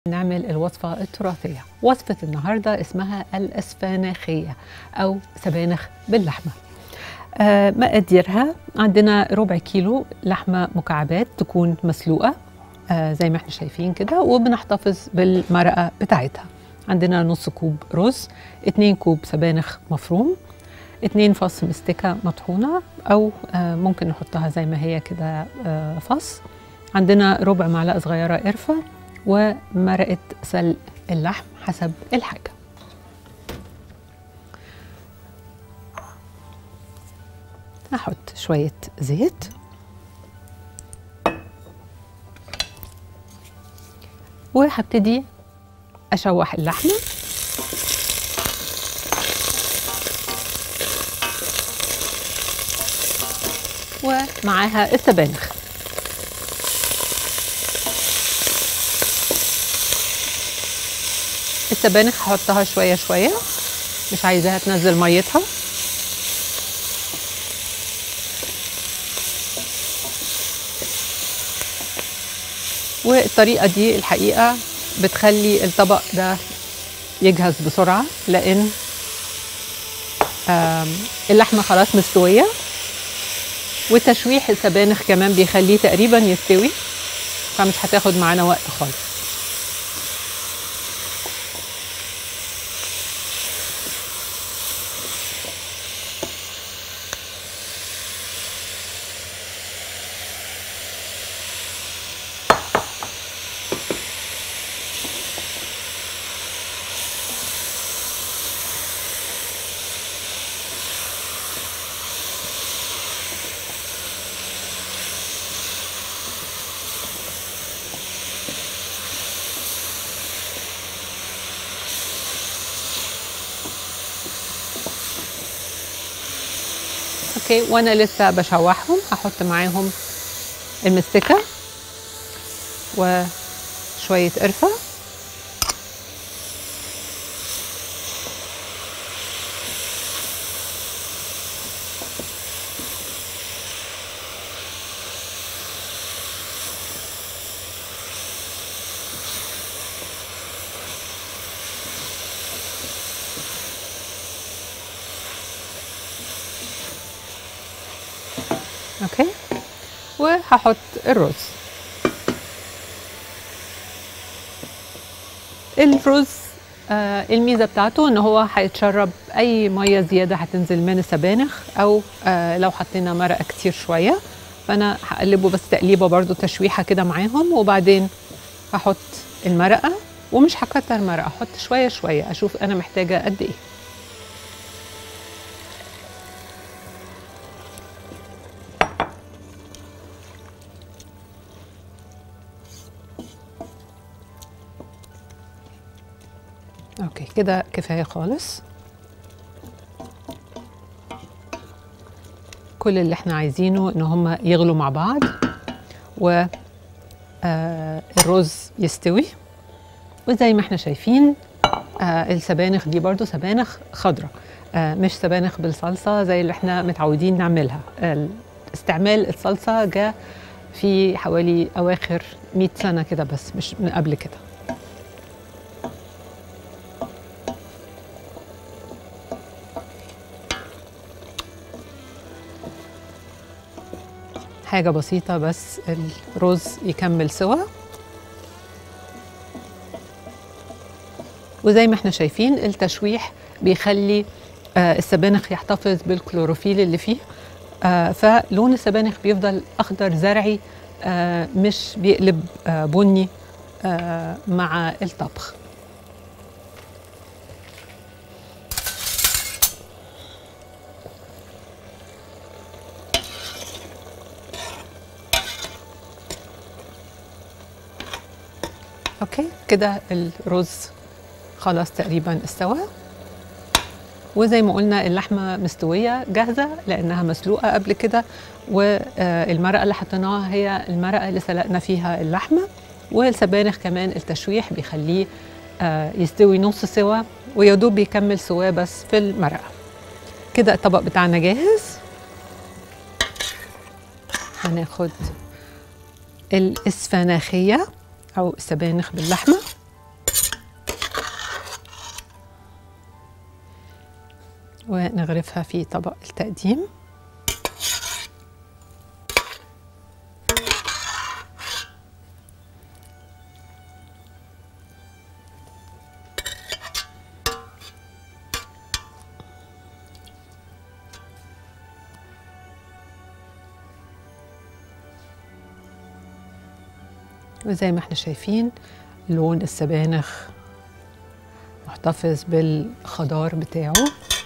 نعمل الوصفة التراثية وصفة النهاردة اسمها الأسفاناخية أو سبانخ باللحمة آه مقاديرها عندنا ربع كيلو لحمة مكعبات تكون مسلوقة آه زي ما احنا شايفين كده وبنحتفظ بالمرقة بتاعتها عندنا نص كوب رز اتنين كوب سبانخ مفروم اتنين فص مستكة مطحونة أو آه ممكن نحطها زي ما هي كده آه فص عندنا ربع معلقة صغيرة قرفة ومرقة سلق اللحم حسب الحاجة هحط شوية زيت وهبتدي أشوح اللحمة ومعاها السبانخ السبانخ هحطها شويه شويه مش عايزاها تنزل ميتها والطريقه دي الحقيقه بتخلي الطبق ده يجهز بسرعه لان اللحمه خلاص مستويه وتشويح السبانخ كمان بيخليه تقريبا يستوي فمش هتاخد معانا وقت خالص اوكي وانا لسه بشوحهم هحط معاهم المستكه وشويه قرفه اوكي وهحط الرز الرز آه الميزه بتاعته ان هو هيتشرب اي ميه زياده هتنزل من السبانخ او آه لو حطينا مرقه كتير شويه فانا هقلبه بس تقليبه برده تشويحه كده معاهم وبعدين هحط المرقه ومش هكتر مرقه احط شويه شويه اشوف انا محتاجه قد ايه اوكي كده كفايه خالص كل اللي احنا عايزينه ان هم يغلوا مع بعض و آه الرز يستوي وزي ما احنا شايفين آه السبانخ دي برضو سبانخ خضراء آه مش سبانخ بالصلصه زي اللي احنا متعودين نعملها آه استعمال الصلصه جاء في حوالي اواخر 100 سنه كده بس مش من قبل كده حاجة بسيطة بس الرز يكمل سوا وزي ما احنا شايفين التشويح بيخلي آه السبانخ يحتفظ بالكلوروفيل اللي فيه آه فلون السبانخ بيفضل أخضر زرعي آه مش بيقلب آه بني آه مع الطبخ اوكي كده الرز خلاص تقريبا استوى وزي ما قلنا اللحمه مستويه جاهزه لانها مسلوقه قبل كده والمرقه اللي حطيناها هي المرقه اللي سلقنا فيها اللحمه والسبانخ كمان التشويح بيخليه يستوي نص سوا ويدوب بيكمل سواه بس في المرقه كده الطبق بتاعنا جاهز هناخد الاسفناخيه او السبانخ باللحمه ونغرفها في طبق التقديم وزي ما احنا شايفين لون السبانخ محتفظ بالخضار بتاعه